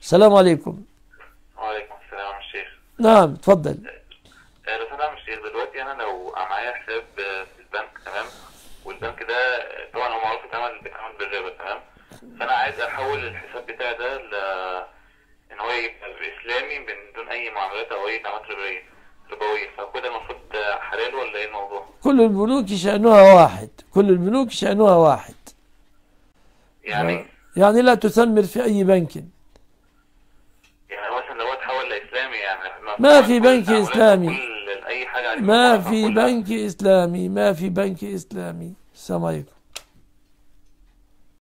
السلام عليكم وعليكم السلام يا شيخ نعم تفضل آه، لو سمحت يا شيخ دلوقتي انا لو معايا حساب آه، في البنك تمام والبنك ده آه، طبعا هو معروف بيتعمل بيتعمل بالربا تمام فانا عايز احول الحساب بتاعي ده ل ان هو يبقى اسلامي من دون اي معاملات او اي نعمات ربويه ربويه فكده المفروض آه، حلال ولا ايه الموضوع؟ كل البنوك شأنها واحد كل البنوك شأنها واحد يعني يعني لا تثمر في أي بنك يعني مثلا لو هو اتحول لاسلامي يعني ما في كل بنك التعاملات إسلامي. وكل اي حاجه عليه ما معروفة في كلها. بنك إسلامي ما في بنك إسلامي السلام عليكم